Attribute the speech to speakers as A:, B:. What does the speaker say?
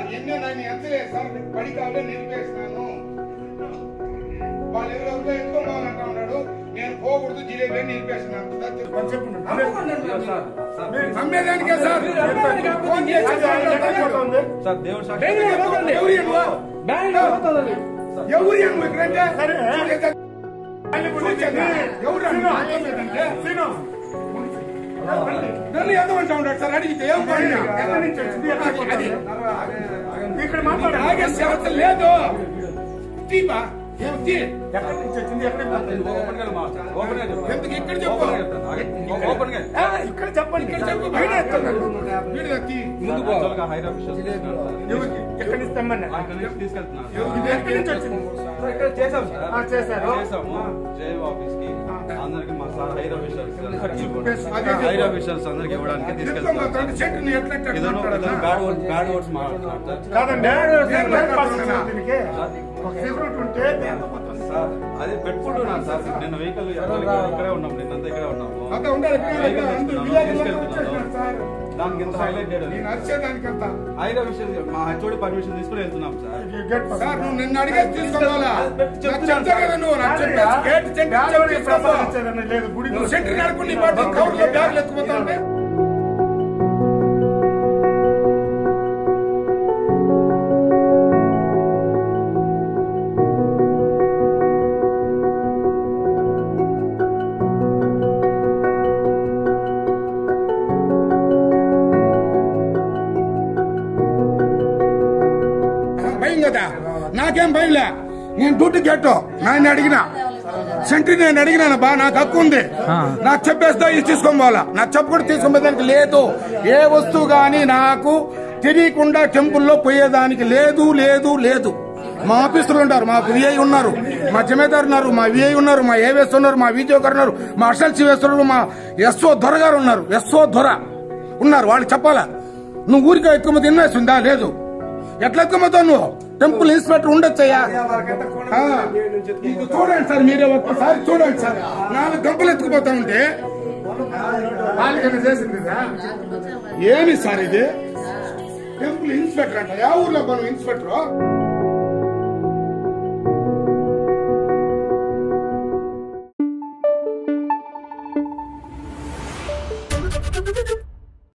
A: ఎన్నో నన్ను ఎంతలేదు సార్ పడి కావాలో నిలిపేసినాను వాళ్ళు ఎవరెవరితో ఎత్తుకోవాలంటా ఉన్నాడు నేను పోకూడదు జిలేబీ నిలిపేసినాను నమ్మేదానికే సార్ ఫోన్ చేసి మాట్లాడతాను.
B: సార్ దేవుడు సాక్షి
A: ఎవరు ఈయన? ఎవరు ఈయన ఇక్కడంటే? కూర్చోండి. ఎవరు అని అర్థం లేదంటే? నన్ను ఎంతమంది ఉంటాడు సార్ అడిగితే ఏం పని అది
C: ఇక్కడ మాట్లాడు
A: ఆగేసే అవసరం లేదు తీపా ఏం తీ
C: ఎక్కడి నుంచి వచ్చింది ఎక్కడికి పోతుంది?
B: ఓపెన్ గా మాట్లాడు. ఓపెన్ గా చెప్పు.
A: ఎందుకు ఇక్కడ చెప్పు
B: ఓపెన్ గా చెప్తాను. ఆగండి. ఓపెన్ గా
C: ఆ, ఇక్కడ చెప్పండి
A: ఇక్కడ చెప్పు బయట ఎత్తున్నాడు వీడు తీ
B: ముందు యాక్చువల్ గా హైర్ ఆఫీసర్స్ తీసుకున్నాను సార్.
C: ఎవరికి? ఎక్కడి నుంచి తెమ్మన్నా
B: ఆ, ఇక్కడి నుంచి తీసుకెళ్తున్నాను
C: ఇది ఎక్కడి నుంచి వచ్చింది
B: సార్, ఇక్కడ చేసాం సార్
C: ఆ, చేశారు.
B: చేసాము జేఏ ఆఫీస్ కి అందరికి మా సార్ హైర్ ఆఫీసర్స్
A: అదే
B: హైర్ ఆఫీసర్స్ అందరికి ఇవ్వడానికి తీసుకెళ్తున్నాం సార్.
A: చెట్టుని ఎట్లా
B: ఇదను ఇదను బ్యాడ్ వర్డ్స్ బ్యాడ్ వర్డ్స్ మాట్లాడుతున్నాడు సార్.
C: కాదండి
A: నేను
C: బ్యాడ్ పాస్
A: మాట్లాడుతున్నా.
C: దీనికి ఒక సెక్యూరిటీ ఉంటే దేంతో పోతుంది?
B: సార్ అదే పెట్టుకుంటున్నాను సార్ నిన్న వెహికల్ ఇక్కడే ఉన్నాం నిన్నంతా ఇక్కడే ఉన్నాము
A: అంతా ఉండాలి ఇక్కడ
B: వెహికల్
A: అందరూ
B: తీసుకున్నాను,
A: విలేజ్ లో
B: తీసుకెళ్తున్నాను.
A: వచ్చేసినారు సార్
B: దానికి ఎంత హైలైట్ చేయడం
A: నేను వచ్చేదానికంత
B: హైర్ ఆఫీసర్ మా హెచ్ఓడి పర్మిషన్ తీసుకుని వెళ్తున్నాం సార్
C: ఈ గేట్ పాస్.
A: సార్ నువ్వు నిన్ను అడిగే తీసుకోవాలా
B: చెప్తున్నాను
A: చెప్తా కదా నువ్వు నాకు చెప్పేసి గేట్ సెంటర్
C: బ్యాడ్
A: చెప్పి
C: వాడికి
A: తీసుకోపో.
C: ప్రసాదించేదన్నా లేదు గుడికి
A: నువ్వు సెంటర్ నడుకుని పాటు కవర్లో బ్యాగులు ఎత్తుకుపోతా ఉంటే భయం కదా నాకేం భయంలే నేను డ్యూటీ గెట్టో నాయన అడిగినా సెంట్రీ నేను అడిగినాను బా నాకు హక్కు ఉంది నాకు చెప్పేస్తా ఇది తీసుకొని పోవాలా నాకు చెప్పకుండా తీసుకుపోయేదానికి లేదు ఏ వస్తువు గాని నాకు తెలియకుండా టెంపుల్లో పోయేదానికి లేదు లేదు లేదు మా ఆఫీసులు ఉంటారు మా విఐ ఉన్నారు మా జమేదారు ఉన్నారు మా విఐ ఉన్నారు మా ఏవేస్ ఉన్నారు మా విజయ్ గారు ఉన్నారు మా అసల్ శివేశ్వరుడు మా ఎస్ఓ దొర గారు ఉన్నారు ఎస్ఓ దొర ఉన్నారు వాళ్ళు చెప్పాలా నువ్వు ఊరికే ఎత్తుకుపోతే ఇన్వెస్ట్ ఉందా లేదు ఎట్లా ఎత్తుకుపోతావు నువ్వు టెంపుల్ ఇన్స్పెక్టర్ ఉండొచ్చయ్యా ఆ, ఇది చూడండి సార్ మీరే ఒక్కసారి చూడండి సార్ నాలుగు గంపలు ఎత్తుకుపోతా ఉంటే వాళ్ళకైనా చేసిందిరా ఏమి సార్ ఇది టెంపుల్ ఇన్స్పెక్టర్ అంట యా ఊర్లో మనం ఇన్స్పెక్టర్
D: Thank you.